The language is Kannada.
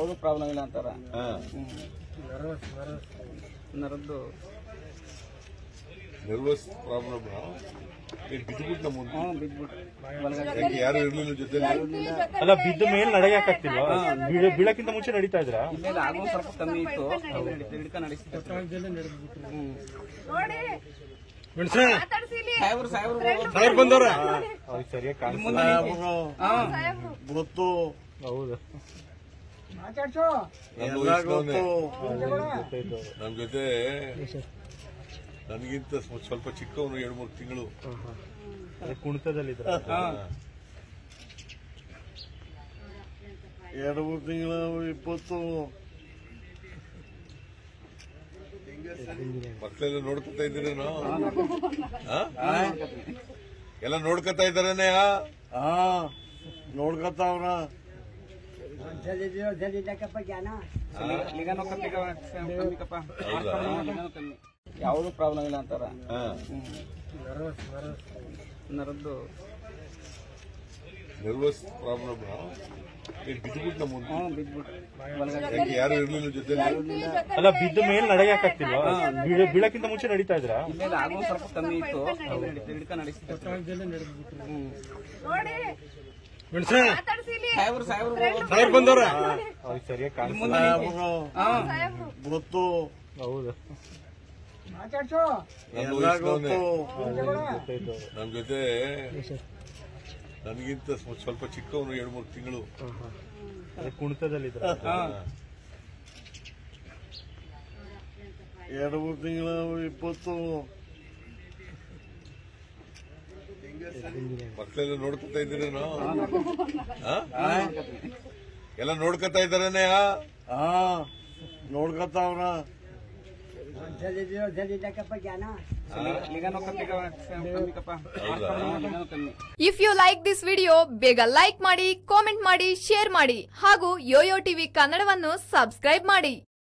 ಯಾವುದು ಪ್ರಾಬ್ಲಮ್ ಇಲ್ಲ ಅಂತಾರ ಹಾ. ನರದ್ದು ನರ್ವಸ್ ಪ್ರಾಬ್ಲಮ್ ಬಿದ್ದುಬಿಟ್ಟು ನಮ್ಮ ಹ್ಞೂ ಬಿದ್ಬಿಟ್ಟು ಒಳಗಡೆ ಯಾಕೆ ಯಾರು ಇರ್ಲಿಲ್ಲ ಜೊತೆಲಿ ಅಲ್ಲ ಬಿದ್ದ ಮೇಲೆ ನಡೆಯಕ್ಕಾಗ್ತಿಲ್ವಾ ಬೀಳ- ಬೀಳಕ್ಕಿಂತ ಮುಂಚೆ ನಡೀತಾ ಇದ್ರ ಇಲ್ಲೆಲ್ಲ ಆಗೋ ಸ್ವಲ್ಪ ಕಮ್ಮಿ ಇತ್ತು ಹಿಡ್ಕ ನಡೆಸಿದ್ರು ಹ್ಮ್ ಸಾಹೇಬ್ರು ಸಾಹೇಬ್ರು ಬಂದವ್ರ ಅವ್ರಿಗೆ ಸರಿಯಾಗಿ ಕಾಣಿಸ್ತಾ ಮುಂದೆ ನಿಂತು. ಹಾ. ಗೊತ್ತು ಹೌದು ನನ್ನ ಎಲ್ಲ ವಯಸ್ಸಿನವನೇ. ಗೊತ್ತು ಗೊತ್ತಾಯ್ತು ಅವ್ರು. ನಮ್ ಜೊತೆ ನನಗಿಂತ ಸ್ವ- ಸ್ವಲ್ಪ ಚಿಕ್ಕವನು ಎರಡು ಮೂರು ತಿಂಗಳು ಅದೇ ಕುಣಿತದಲ್ಲಿದ್ರ ಎರಡು ಮೂರು ತಿಂಗಳ ಇಪ್ಪತ್ತು ಮಕ್ಕಳೆಲ್ಲ ನೋಡ್ಕೊತಾ ಇದ್ದೀರೇನೋ ಹಾ? ಎಲ್ಲ ನೋಡ್ಕೊತಾ ಇದ್ದಾರೇನೆ ಹಾ ನೋಡ್ಕತ್ತಾವ್ರ ಲಿಗಾನೋ ಕಮ್ಮಿ ಕಮ್ಮಿ ಕಪ್ಪ ಹೌದಾ? ಲಿಗಾನೋ ಕಮ್ಮಿ ಯಾವುದು ಪ್ರಾಬ್ಲಮ್ ಇಲ್ಲ ಅಂತಾರ ಹಾ. ಹ್ಮ್. ನರದ್ದು ನರ್ವಸ್ ಪ್ರಾಬ್ಲಮ್ ಬಿದ್ದುಬಿಟ್ಟು ನಮ್ಮ ಹ್ಞೂ ಬಿದ್ಬಿಟ್ಟು ಒಳಗಡೆ ಯಾಕೆ ಯಾರು ಇರ್ಲಿಲ್ಲ ಜೊತೆಲಿ ಅಲ್ಲ ಬಿದ್ದ ಮೇಲೆ ನಡೆಯಕ್ಕಾಗ್ತಿಲ್ವಾ ಬೀಳ- ಬೀಳಕ್ಕಿಂತ ಮುಂಚೆ ನಡೀತಾ ಇದ್ರ ಇಲ್ಲೆಲ್ಲ ಆಗೋ ಸ್ವಲ್ಪ ಕಮ್ಮಿ ಇತ್ತು ಹಿಡ್ಕ ನಡೆಸಿದ್ರು ಹ್ಮ್ ಸಾಹೇಬ್ರು ಸಾಹೇಬ್ರು ಬಂದವ್ರ ಅವ್ರಿಗೆ ಸರಿಯಾಗಿ ಕಾಣಿಸ್ತಾ ಮುಂದೆ ನಿಂತು. ಹಾ. ಗೊತ್ತು ಹೌದು ನನ್ನ ಎಲ್ಲ ವಯಸ್ಸಿನವನೇ. ಗೊತ್ತು ಗೊತ್ತಾಯ್ತು ಅವ್ರು. ನಮ್ ಜೊತೆ ನನಗಿಂತ ಸ್ವ- ಸ್ವಲ್ಪ ಚಿಕ್ಕವನು ಎರಡು ಮೂರು ತಿಂಗಳು ಅದೇ ಕುಣಿತದಲ್ಲಿದ್ರ ಹಾ. ಎರಡು ಮೂರು ತಿಂಗಳ ಇಪ್ಪತ್ತು ಮಕ್ಕಳೆಲ್ಲ ನೋಡ್ಕೊತಾ ಇದ್ದೀರೇನೋ ಹಾ? ಎಲ್ಲ ನೋಡ್ಕೊತಾ ಇದ್ದಾರೇನೆ ಹಾ ನೋಡ್ಕತ್ತಾವ್ರ ಲಿಗಾನೋ ಕಮ್ಮಿ ಕಮ್ಮಿ ಕಪ್ಪ ಹೌದಾ? ಲಿಗಾನೋ ಕಮ್ಮಿ if you like this video ಬೇಗ ಲೈಕ್ ಮಾಡಿ ಕಾಮೆಂಟ್ ಮಾಡಿ ಶೇರ್ ಮಾಡಿ ಹಾಗೂ ಯೋಯೋ ಟಿವಿ ಕನ್ನಡವನ್ನು ಸಬ್ಸ್ಕ್ರೈಬ್ ಮಾಡಿ